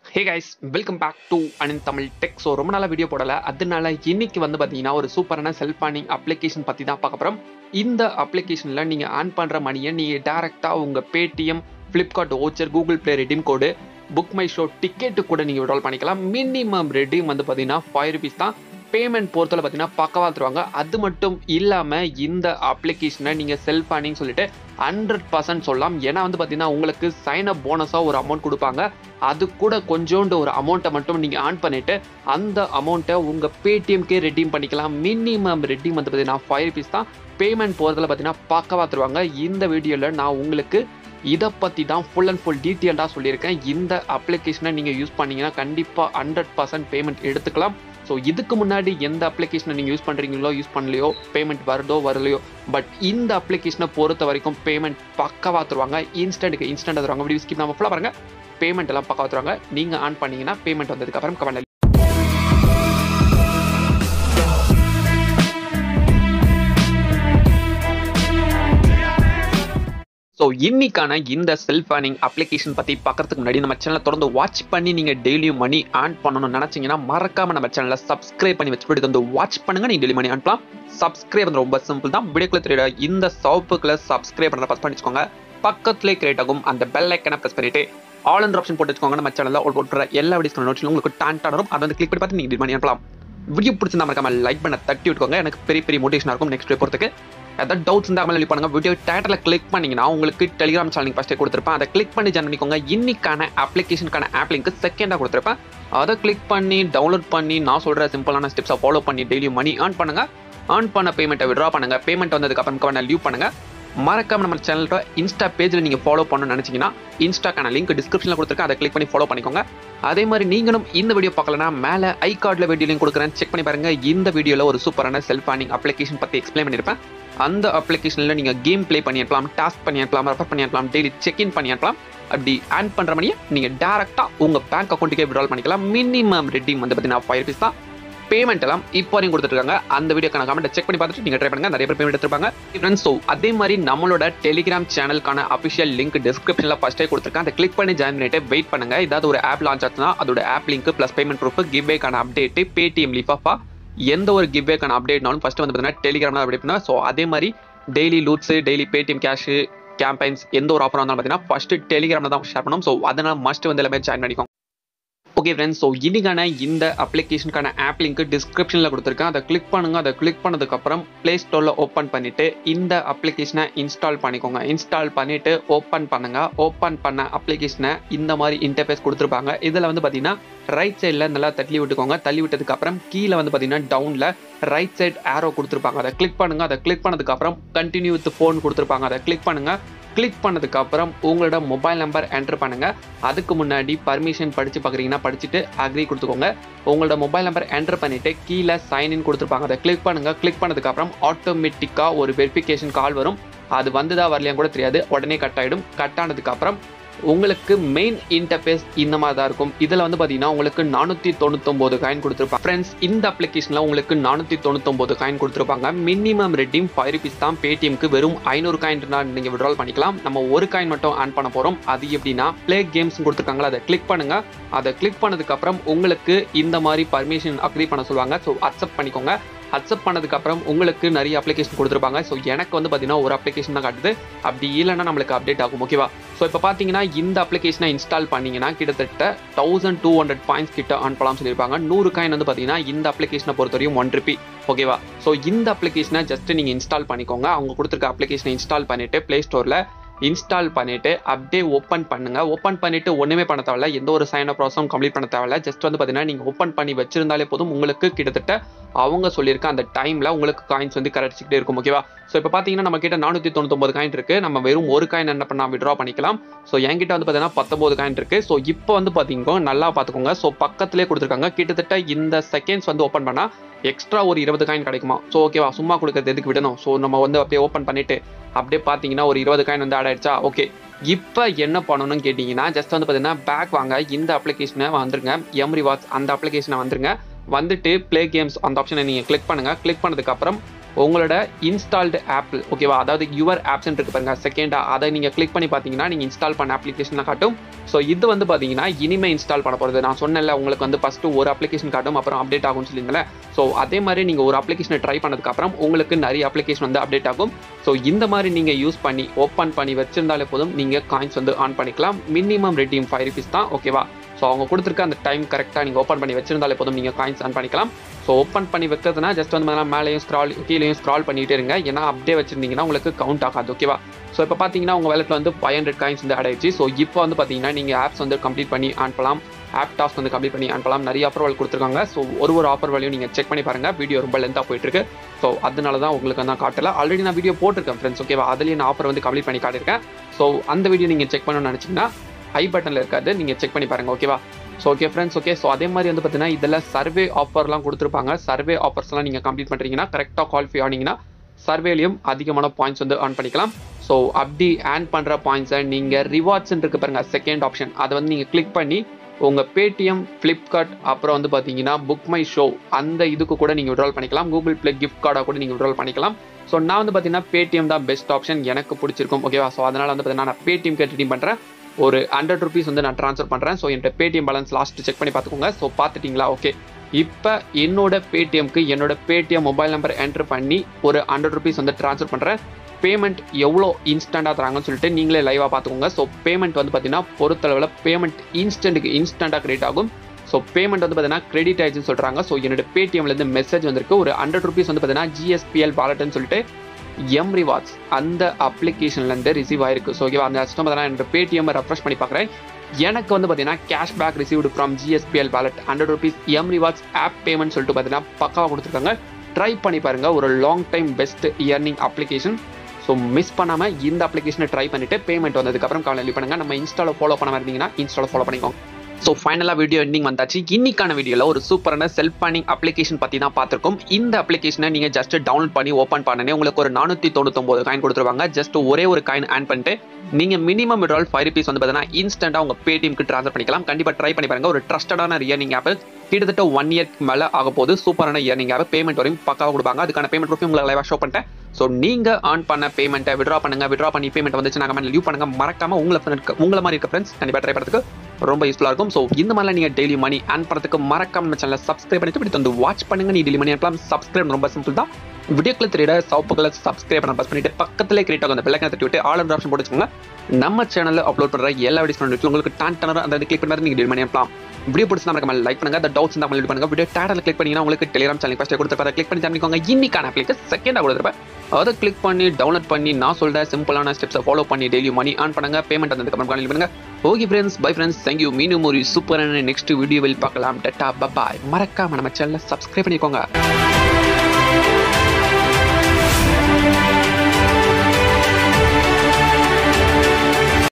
hey guys welcome back to அனின் Tamil tech so ரொம்ப நாளாக வீடியோ போடல அதனால இன்னைக்கு வந்து பார்த்தீங்கன்னா ஒரு சூப்பரான செல்ஃப் ஏர்னிங் அப்ளிகேஷன் பற்றி தான் பார்க்க போகிறோம் இந்த அப்ளிகேஷனில் நீங்கள் ஆன் பண்ணுற மணியை நீங்கள் டேரெக்டாக உங்கள் Paytm Flipkart voucher Google Play redeem code BookMyShow ticket கூட நீங்கள் விட்ரால் பண்ணிக்கலாம் மினிமம் ரெடீம் வந்து பார்த்தீங்கன்னா ஃபைவ் ருபீஸ் தான் பேமெண்ட் பொறுத்தவரை பார்த்தீங்கன்னா பக்கவாக தருவாங்க அது மட்டும் இல்லாமல் இந்த அப்ளிகேஷனை நீங்கள் செல்ஃப் ஏர்னிங் சொல்லிட்டு ஹண்ட்ரட் பர்சன்ட் சொல்லலாம் ஏன்னா வந்து பார்த்தீங்கன்னா உங்களுக்கு சைன் அப் போனஸாக ஒரு அமௌண்ட் கொடுப்பாங்க அது கூட கொஞ்சோண்டு ஒரு அமௌண்ட்டை மட்டும் நீங்கள் ஆன் பண்ணிவிட்டு அந்த அமௌண்ட்டை உங்கள் பேடிஎம்கே ரெடீம் பண்ணிக்கலாம் மினிமம் ரெடீம் வந்து பார்த்தீங்கன்னா ஃபைவ் ருபீஸ் தான் பேமெண்ட் போகிறதுல பார்த்தீங்கன்னா பக்கவாக தருவாங்க இந்த வீடியோவில் நான் உங்களுக்கு இதை பற்றி தான் ஃபுல் அண்ட் ஃபுல் டீட்டெயில்டாக சொல்லியிருக்கேன் இந்த அப்ளிகேஷனை நீங்கள் யூஸ் பண்ணீங்கன்னா கண்டிப்பாக ஹண்ட்ரட் பர்சன்ட் பேமெண்ட் எடுத்துக்கலாம் ஸோ இதுக்கு முன்னாடி எந்த அப்ளிகேஷனை நீங்கள் யூஸ் பண்ணுறீங்களோ யூஸ் பண்ணலையோ பேமெண்ட் வருதோ வரலையோ பட் இந்த அப்ளிகேஷனை பொறுத்த வரைக்கும் பேமெண்ட் பக்கவாக தருவாங்க இன்ஸ்டன்ட்டுக்கு இன்ஸ்டன்ட் தருவாங்க வீடியோ ஸ்கிப் நம்ம ஃபுல்லாக பாருங்க பேமெண்ட் எல்லாம் பக்கவாக தருவாங்க நீங்கள் ஆன் பண்ணீங்கன்னா பேமெண்ட் வந்ததுக்கப்புறம் கமெண்ட் ஸோ இன்னைக்கான இந்த செல்ஃப் ஏர்னிங் அப்ளிகேஷன் பற்றி பார்க்கறதுக்கு முன்னாடி நம்ம சேனலை தொடர்ந்து வாட்ச் பண்ணி நீங்கள் டெய்லியும் மணி ஆன் பண்ணணும்னு நினச்சிங்கன்னா மறக்காம நம்ம சேனலை சப்ஸ்கிரைப் பண்ணி வச்சுட்டு வந்து வாட்ச் பண்ணுங்க நீங்கள் டெய்லி மணி ஆன் பண்ணலாம் சப்ஸ்கிரைப் வந்து ரொம்ப சிம்பிள் தான் வீடியோக்குள்ள தெரியல இந்த சவுப்புக்குள்ள சப்ஸ்கிரைப் பண்ண ப்ரெஸ் பண்ணிச்சுக்கோங்க பக்கத்துலேயே கிரியேட் ஆகும் அந்த பெல் ஐக்கனை ப்ரெஸ் பண்ணிட்டு ஆல் அண்ட் ஆப்ஷன் போட்டு வச்சுக்கோங்க நம்ம சேனலில் ஒரு போட்டுற எல்லா வீடியோஸ் நோட்ஸ் உங்களுக்கு டான் டான் வரும் அதை வந்து கிளிக் பண்ணி பார்த்து நீங்கள் மணி அனுப்பலாம் வீடியோ பிடிச்சிருந்தா மறக்காம லைக் பண்ண தட்டி விட்டுக்கோங்க எனக்கு பெரிய பெரிய மோட்டிவேஷனாக இருக்கும் நெக்ஸ்ட் போகிறதுக்கு ஏதாவது டவுட்ஸ் இருந்தால் மேலே பண்ணுங்க வீடியோ டேட்டில் கிளிக் பண்ணிங்கன்னா உங்களுக்கு டெலிகிராம் சேனல் ஃபஸ்ட்டே கொடுத்துருப்பேன் அதை கிளிக் பண்ணி ஜாயின் பண்ணிக்கோங்க இன்னைக்கான அப்ளிகேஷனுக்கான ஆப் லிங்க் செகண்டாக கொடுத்துருப்பேன் அதை கிளிக் பண்ணி டவுன்லோட் பண்ணி நான் சொல்கிற சிம்பிளான ஸ்டெப்ஸை ஃபாலோ பண்ணி டெய்லி மணி ஆன் பண்ணுங்க ஆன் பண்ண பேமெண்ட்டை விட்ரா பண்ணுங்க பேமெண்ட் வந்ததுக்கு அப்புறம் லீவ் பண்ணுங்க மறக்காம நம்ம சேனலோட இன்ஸ்டா பேஜில் நீங்கள் ஃபாலோ பண்ணணும்னு நினச்சிங்கன்னா இன்ஸ்டாக்கான லிங்க் டிஸ்கிரிப்ஷனில் கொடுத்துருக்கேன் அதை கிளிக் பண்ணி ஃபாலோ பண்ணிக்கோங்க அதே மாதிரி நீங்களும் இந்த வீடியோ பார்க்கலனா மேலே ஐ கார்டில் வீடியோ லிங்க் கொடுக்குறேன் செக் பண்ணி பாருங்க இந்த வீடியோவில் ஒரு சூப்பரான செல்ஃப் ஏர்னிங் அப்ளிகேஷன் பற்றி எக்ஸ்பிளைன் பண்ணியிருப்பேன் அந்த அப்ளிகேஷனில் நீங்கள் கேம் ப்ளே பண்ணி அனுப்பலாம் டாஸ்க் பண்ணி அனுப்பலாம் ரெஃபர் பண்ணி அனுப்பலாம் டெய்லி செக் இன் பண்ணி அனுப்பலாம் அப்படி ஆன் பண்ணுற மணியை நீங்கள் டேரெக்டாக உங்கள் பேங்க் அக்கௌண்ட்டுக்கே விட்ரால் பண்ணிக்கலாம் மினிமம் ரெட்டீம் வந்து பார்த்தீங்கன்னா ஃபைவ் ருபீஸ் தான் பேமெண்ட் எல்லாம் இப்போ வரையும் கொடுத்துருக்காங்க அந்த வீடியோக்கான கமெண்ட் செக் பண்ணி பார்த்துட்டு நீங்கள் ட்ரை பண்ணுங்க நிறைய பேர் பேமெண்ட் எடுத்துருப்பாங்க ஃப்ரெண்ட்ஸ் ஸோ அதே மாதிரி நம்மளோட டெலிகிராம் சேனலுக்கான அஃபிஷியல் லிங்க் டிஸ்கிரிப்ஷனில் ஃபஸ்ட்டே கொடுத்துருக்கேன் அதை கிளிக் பண்ணி ஜாயின் பண்ணிட்டு வெயிட் பண்ணுங்க ஏதாவது ஒரு ஆப் லான்ச் ஆச்சுன்னா அதோட app link plus payment proof கிவ்வேக்கான அப்டேட் பேடிஎம் லிஃபாஃபா எந்த ஒரு கிவ்வேக்கான அப்டேட்னாலும் ஃபஸ்ட்டு வந்து பார்த்தீங்கன்னா டெலிகிராம் தான் அப்டேட் பண்ணா ஸோ அதே மாதிரி daily loots daily Paytm cash campaigns எந்த ஒரு ஆஃபர் வந்தாலும் பார்த்தீங்கன்னா ஃபஸ்ட்டு டெலிகிராமில் தான் ஷேர் பண்ணணும் ஸோ அதனால் மஸ்ட் வந்து எல்லாமே ஜாயின் பண்ணிக்கோங்க ஓகே ஃப்ரெண்ட்ஸ் ஸோ இன்னைக்கான இந்த அப்ளிகேஷனுக்கான ஆப் லிங்க் டிஸ்கிரிப்ஷனில் கொடுத்துருக்கேன் அதை கிளிக் பண்ணுங்க அதை கிளிக் பண்ணதுக்கப்புறம் ப்ளே ஸ்டோரில் ஓப்பன் பண்ணிட்டு இந்த அப்ளிகேஷனை இன்ஸ்டால் பண்ணிக்கோங்க இன்ஸ்டால் பண்ணிட்டு ஓப்பன் பண்ணுங்க ஓப்பன் பண்ண அப்ளிகேஷனை இந்த மாதிரி இன்டர்ஃபேஸ் கொடுத்துருப்பாங்க இதில் வந்து பார்த்தீங்கன்னா ரைட் சைடில் நல்லா தள்ளி விட்டுக்கோங்க தள்ளி விட்டதுக்கப்புறம் கீழே வந்து பார்த்தீங்கன்னா டவுனில் ரைட் சைட் ஆரோ கொடுத்துருப்பாங்க அதை கிளிக் பண்ணுங்க அதை கிளிக் பண்ணதுக்கப்புறம் கண்டினியூ வித் ஃபோன் கொடுத்துருப்பாங்க அதை கிளிக் பண்ணுங்க கிளிக் பண்ணதுக்கு அப்புறம் உங்களோட மொபைல் நம்பர் என்டர் பண்ணுங்க அதுக்கு முன்னாடி பர்மிஷன் படிச்சு பார்க்குறீங்கன்னா படிச்சுட்டு அக்ரி கொடுத்துக்கோங்க உங்களோட மொபைல் நம்பர் என்டர் பண்ணிட்டு கீழே சைன் இன் கொடுத்துருப்பாங்க அதை கிளிக் பண்ணுங்க கிளிக் பண்ணதுக்கு அப்புறம் ஆட்டோமேட்டிக்காக ஒரு வெரிஃபிகேஷன் கால் வரும் அது வந்ததா வரலையான்னு கூட தெரியாது உடனே கட் ஆகிடும் கட் ஆனதுக்கு அப்புறம் உங்களுக்கு மெயின் இன்டர்ஃபேஸ் இந்த மாதிரி தான் இருக்கும் இதில் வந்து பார்த்தீங்கன்னா உங்களுக்கு நானூற்றி தொண்ணூத்தொம்பது காயின் கொடுத்துருப்பாங்க ஃப்ரெண்ட்ஸ் இந்த அப்ளிகேஷனில் உங்களுக்கு நானூற்றி தொண்ணூத்தொம்பது காயின் கொடுத்துருப்பாங்க மினிமம் ரெட்டீம் ஃபைவ் ருபீஸ் தான் பேடிஎம்க்கு வெறும் ஐநூறு காயின் நீங்கள் விட்ரால் பண்ணிக்கலாம் நம்ம ஒரு காயின் மட்டும் ஆன் பண்ண போகிறோம் அது எப்படின்னா ப்ளே கேம்ஸ் கொடுத்துருக்காங்களா அதை கிளிக் பண்ணுங்க அதை கிளிக் பண்ணதுக்கப்புறம் உங்களுக்கு இந்த மாதிரி பர்மிஷன் அக்ரி பண்ண சொல்லுவாங்க ஸோ அக்செப்ட் பண்ணிக்கோங்க அக்செப்ட் பண்ணதுக்கப்புறம் உங்களுக்கு நிறைய அப்ளிகேஷன் கொடுத்துருப்பாங்க ஸோ எனக்கு வந்து பார்த்தீங்கன்னா ஒரு அப்ளிகேஷன் தான் காட்டுது அப்படி இல்லைன்னா நம்மளுக்கு அப்டேட் ஆகும் ஓகேவா ஸோ இப்போ பார்த்தீங்கன்னா இந்த அப்ளிகேஷனை இன்ஸ்டால் பண்ணீங்கன்னா கிட்டத்தட்ட தௌசண்ட் டூ ஹண்ட்ரட் பாயிண்ட்ஸ் கிட்ட ஆன் பண்ணலாம் சொல்லியிருப்பாங்க நூறு காயின் வந்து பார்த்தீங்கன்னா இந்த அப்ளிகேஷனை பொறுத்தவரையும் ஒன் ருபி ஓகேவா ஸோ இந்த அப்ளிகேஷனை ஜஸ்ட் நீங்கள் இன்ஸ்டால் பண்ணிக்கோங்க அவங்க கொடுத்துருக்க அப்ளிகேஷனை இன்ஸ்டால் பண்ணிட்டு ப்ளே ஸ்டோரில் இன்ஸ்டால் பண்ணிட்டு அப்படியே ஓப்பன் பண்ணுங்க ஓப்பன் பண்ணிட்டு ஒன்றுமே பண்ண தேவையில்ல எந்த ஒரு சைன் அப் ப்ராசஸும் கம்ப்ளீட் பண்ண தேவையில்ல ஜஸ்ட் வந்து பார்த்தீங்கன்னா நீங்கள் ஓப்பன் பண்ணி வச்சிருந்தாலே போதும் உங்களுக்கு கிட்டத்தட்ட அவங்க சொல்லியிருக்க அந்த டைமில் உங்களுக்கு காயின்ஸ் வந்து கரெக்டிக்கிட்டே இருக்கும் ஓகேவா ஸோ இப்போ பார்த்தீங்கன்னா நம்ம கிட்ட நானூற்றி தொண்ணூத்தொம்பது காயின் இருக்கு நம்ம வெறும் ஒரு காயின் என்ன பண்ணால் விட்ரா பண்ணிக்கலாம் ஸோ என்கிட்ட வந்து பார்த்தீங்கன்னா பத்தொம்பது காயின் இருக்கு ஸோ இப்போ வந்து பார்த்தீங்கன்னா நல்லா பார்த்துக்கோங்க ஸோ பக்கத்துலேயே கொடுத்துருக்காங்க கிட்டத்தட்ட இந்த செகண்ட்ஸ் வந்து ஓப்பன் பண்ணால் எக்ஸ்ட்ரா ஒரு இருபது காயின் கிடைக்குமா ஸோ ஓகேவா சும்மா கொடுக்கறது எதுக்கு விடணும் ஸோ நம்ம வந்து அப்படியே ஓப்பன் பண்ணிட்டு அப்படியே பார்த்தீங்கன்னா ஒரு இருபது காயின் வந்து ஆட் ஆயிடுச்சா ஓகே இப்போ என்ன பண்ணணும்னு கேட்டிங்கன்னா ஜஸ்ட் வந்து பார்த்தீங்கன்னா பேக் வாங்க இந்த அப்ளிகேஷனை வந்துருங்க எம்ரி வாட்ச் அந்த அப்ளிகேஷனை வந்துருங்க வந்துட்டு ப்ளே கேம்ஸ் அந்த ஆப்ஷனை நீங்கள் கிளிக் பண்ணுங்கள் கிளிக் பண்ணதுக்கப்புறம் உங்களோட இன்ஸ்டால்டு ஆப் ஓகேவா அதாவது யுவர் ஆப்ஸ் இருக்கு பாருங்க செகண்டா அதை நீங்கள் கிளிக் பண்ணி பார்த்தீங்கன்னா நீங்கள் இன்ஸ்டால் பண்ண அப்ளிகேஷனை காட்டும் ஸோ இது வந்து பார்த்தீங்கன்னா இனிமே இன்ஸ்டால் பண்ண போகிறது நான் சொன்னேன்ல உங்களுக்கு வந்து ஃபஸ்ட்டு ஒரு அப்ளிகேஷன் காட்டும் அப்புறம் அப்டேட் ஆகும்னு சொல்லியிருந்தேன் ஸோ அதே மாதிரி நீங்கள் ஒரு அப்ளிகேஷனை ட்ரை பண்ணதுக்கப்புறம் உங்களுக்கு நிறைய அப்ளிகேஷன் வந்து அப்டேட் ஆகும் ஸோ இந்த மாதிரி நீங்கள் யூஸ் பண்ணி ஓப்பன் பண்ணி வச்சிருந்தாலே போதும் நீங்கள் காயின்ஸ் வந்து ஆன் பண்ணிக்கலாம் மினிமம் ரெடீம் ஃபைவ் ருபீஸ் தான் ஓகேவா ஸோ அவங்க கொடுத்துருக்க அந்த டைம் கரெக்டாக நீங்கள் ஓப்பன் பண்ணி வச்சிருந்தாலே போதும் நீங்கள் காயின்ஸ் ஆன் பண்ணிக்கலாம் ஸோ ஓப்பன் பண்ணி வைக்கிறதுனா ஜஸ்ட் வந்து பார்த்தீங்கன்னா மேலேயும் ஸ்க்ரால் கீழேயும் ஸ்க்ரால் பண்ணிகிட்டே இருங்க ஏன்னா அப்படியே வச்சிருந்தீங்கன்னா உங்களுக்கு கவுண்ட் ஆகாது ஓகேவா ஸோ இப்போ பார்த்தீங்கன்னா உங்கள் வேலெட்டில் வந்து ஃபைவ் ஹண்ட்ரட் காயின்ஸ் வந்து அடையிச்சு ஸோ இப்போ வந்து பார்த்தீங்கன்னா நீங்கள் ஆப்ஸ் வந்து கம்ப்ளீட் பண்ணி ஆன் பண்ணலாம் ஆப் டாஸ்க் வந்து கம்ப்ளீட் பண்ணி ஆன் பண்ணலாம் நிறைய ஆஃபர் கொடுத்துருக்காங்க ஸோ ஒரு ஒரு ஆஃபர் வேலையும் நீங்கள் செக் பண்ணி பாருங்கள் வீடியோ ரொம்ப லென்த்தாக போயிட்டு இருக்கு ஸோ அதனால தான் உங்களுக்கு நான் காட்டல ஆல்ரெடி நான் வீடியோ போட்டிருக்கேன் ஃப்ரெண்ட்ஸ் ஓகேவா அதுலேயே நான் ஆஃபர் வந்து கம்ப்ளீட் பண்ணி காட்டியிருக்கேன் ஸோ அந்த வீடியோ நீங்கள் செக் பண்ணணும்னு நினச்சிங்கன்னா ஐ பட்டனில் இருக்காது நீங்கள் செக் பண்ணி பாருங்கள் ஓகேவா so okay friends okay so அதே மாதிரி வந்து பார்த்தீங்கன்னா இதில் சர்வே ஆஃபர்லாம் கொடுத்துருப்பாங்க சர்வே ஆஃபர்ஸ்லாம் நீங்கள் கம்ப்ளீட் பண்ணுறீங்கன்னா கரெக்டாக குவாலிஃபை ஆனீங்கன்னா சர்வேலையும் அதிகமான பாயிண்ட்ஸ் வந்து ஆன் பண்ணிக்கலாம் ஸோ அப்படி ஆன் பண்ணுற பாயிண்ட்ஸை நீங்கள் ரிவார்ட்ஸ் இருக்கு பாருங்க செகண்ட் ஆப்ஷன் அதை வந்து நீங்கள் கிளிக் பண்ணி உங்கள் பேடிஎம் ஃப்ளிப்கார்ட் அப்புறம் வந்து பார்த்தீங்கன்னா புக் மை ஷோ அந்த இதுக்கு கூட நீங்கள் விட்ரால் பண்ணிக்கலாம் கூகுள் ப்ளே கிஃப்ட் கார்டாக கூட நீங்கள் விட்ரால் பண்ணிக்கலாம் ஸோ நான் வந்து பார்த்தீங்கன்னா பேடிஎம் தான் பெஸ்ட் ஆப்ஷன் எனக்கு பிடிச்சிருக்கும் ஓகேவா ஸோ அதனால் வந்து பார்த்தீங்கன்னா நான் பேடிஎம் ரெடீம் பண்ணுறேன் ஒரு ஹண்ட்ரட் ருபீஸ் வந்து நான் ட்ரான்ஸ்ஃபர் பண்ணுறேன் ஸோ என்கிட்ட பேடிஎம் பேலன்ஸ் லாஸ்ட் செக் பண்ணி பார்த்துக்கோங்க ஸோ பார்த்துட்டிங்களா ஓகே இப்போ என்னோட பேடிஎம்க்கு என்னோட பேடிஎம் மொபைல் நம்பர் என்டர் பண்ணி ஒரு ஹண்ட்ரட் ருபீஸ் வந்து ட்ரான்ஸ்ஃபர் பண்ணுறேன் பேமெண்ட் எவ்வளோ இன்ஸ்டண்ட்டாக தராங்கன்னு சொல்லிட்டு நீங்களே லைவாக பார்த்துக்கோங்க ஸோ பேமெண்ட் வந்து பார்த்தீங்கன்னா பொறுத்தளவில் பேமெண்ட் இன்ஸ்டன்ட்டுக்கு இன்ஸ்டண்ட்டாக கிரெடிட் ஆகும் ஸோ பேமெண்ட் வந்து பார்த்தீங்கன்னா கிரெடிட் ஆயிடுச்சுன்னு சொல்கிறாங்க ஸோ என்னோட பேடிஎம்லேருந்து மெசேஜ் வந்திருக்கு ஒரு ஹண்ட்ரட் ருபீஸ் வந்து பார்த்தீங்கன்னா ஜிஎஸ்பிஎல் வாலெட்னு சொல்லிட்டு எம் ரிவார்ட்ஸ் அந்த அப்ளிகேஷன்லேருந்து ரிசீவ் ஆயிருக்கு ஸோ ஓகேவா அந்த கஸ்டமர் தான் என்னோட பேடிஎம் ரெஃப்ரெஷ் பண்ணி பார்க்குறேன் எனக்கு வந்து பார்த்தீங்கன்னா cash back received from GSPL wallet hundred rupees M rewards app payment சொல்லிட்டு பார்த்தீங்கன்னா பக்காவாக கொடுத்துருக்காங்க ட்ரை பண்ணி பாருங்க ஒரு long time best earning application so miss பண்ணாமல் இந்த அப்ளிகேஷனை ட்ரை பண்ணிட்டு பேமெண்ட் வந்ததுக்கப்புறம் கவலை பண்ணுங்க நம்ம இன்ஸ்டாவில் ஃபாலோ பண்ண இருந்தீங்கன்னா இன்ஸ்டாவில் ஃபாலோ பண்ணிக்கோங்க ஸோ ஃபைனலாக வீடியோ எண்டிங் வந்தாச்சு இன்னைக்கான வீடியோவில் ஒரு சூப்பரான செல்ஃப் பண்ணிங் அப்ளிகேஷன் பற்றி தான் பார்த்துருக்கோம் இந்த அப்ளிகேஷனை நீங்கள் ஜஸ்ட் டவுன்லோட் பண்ணி ஓப்பன் பண்ணனே உங்களுக்கு ஒரு நானூற்றி தொண்ணூத்தொம்பது காயின் கொடுத்துருவாங்க ஜஸ்ட் ஒரே ஒரு காயின் ஆன் பண்ணிட்டு நீங்கள் மினிமம் விட்ரால் ஃபைவ் ருபீஸ் வந்து பார்த்தீங்கன்னா இன்ஸ்டன்ட்டாக உங்கள் பேடிஎம்க்கு ட்ரான்ஸ்ஃபர் பண்ணிக்கலாம் கண்டிப்பாக ட்ரை பண்ணி பாருங்க ஒரு ட்ரஸ்டடான இயர்னிங் ஆப் கிட்டத்தட்ட ஒன் இயர்க்கு மேலே ஆக போது சூப்பரான இயர்னிங் ஆப் பேமெண்ட் வரையும் பக்காவாக கொடுப்பாங்க அதுக்கான பேமெண்ட் ப்ரூஃப் உங்களுக்கு லைவாக ஷோ பண்ணிட்டேன் ஸோ நீங்கள் ஆன் பண்ண பேமெண்ட்டை விட்ரா பண்ணுங்க விட்ரா பண்ணி பேமெண்ட் வந்துச்சு நாங்கள் லீவ் பண்ணுங்க மறக்காம உங்களை friend- உங்களை மாதிரி இருக்க ஃப்ரெண்ட்ஸ் கண்டிப்பாக ட்ரை பண்ணுறதுக்கு ரொம்ப யூஸ்ஃபுல்லாக இருக்கும் ஸோ இந்த மாதிரிலாம் நீங்கள் டெய்லி மணி ஆன் பண்ணுறதுக்கு மறக்காம நம்ம சேனலை சப்ஸ்கிரைப் பண்ணிட்டு இப்படி வந்து வாட்ச் பண்ணுங்க நீ டெய்லி மணி அனுப்பலாம் சப்ஸ்கிரைப் ரொம்ப சிம்பிள் தான் வீடியோக்களை தெரியுற சவுப்புகளை சப்ஸ்கிரைப் பண்ண பஸ் பண்ணிட்டு பக்கத்திலே கிரியேட் ஆகும் அந்த பெல்லைக்கனை தட்டி விட்டு ஆல் ஆப்ஷன் போட்டுச்சுக்கோங்க நம்ம சேனலில் அப்லோட் பண்ணுற எல்லா வீடியோஸ் உங்களுக்கு டான் டனர் அந்த கிளிக் பண்ணி நீங்கள் டெய்லி மணி அனுப்பலாம் வீடியோ பிடிச்சா மறக்காம லைக் பண்ணுங்க அந்த டவுட்ஸ் இருந்தால் பண்ணுங்க வீடியோ டேட்டில் கிளிக் பண்ணீங்கன்னா உங்களுக்கு டெலிகிராம் சேனல் ஃபஸ்ட்டு கொடுத்துருப்பா கிளிக் பண்ணி தெரிஞ்சுக்கோங்க இன்னைக்கான அப்ளிகேஷன் செகண்டாக கொடுத்துருப்பேன் அதை கிளிக் பண்ணி டவுன்லோட் பண்ணி நான் சொல்ற சிம்பிளான ஸ்டெப்ஸை ஃபாலோ பண்ணி டெய்லி மணி ஆன் பண்ணுங்க பேமெண்ட் வந்ததுக்கு அப்புறம் கால் பண்ணுங்க okay friends bye friends thank you மீண்டும் ஒரு சூப்பரான நெக்ஸ்ட் வீடியோவில் பார்க்கலாம் டட்டா பபாய் மறக்காம நம்ம சேனலை சப்ஸ்கிரைப் பண்ணிக்கோங்க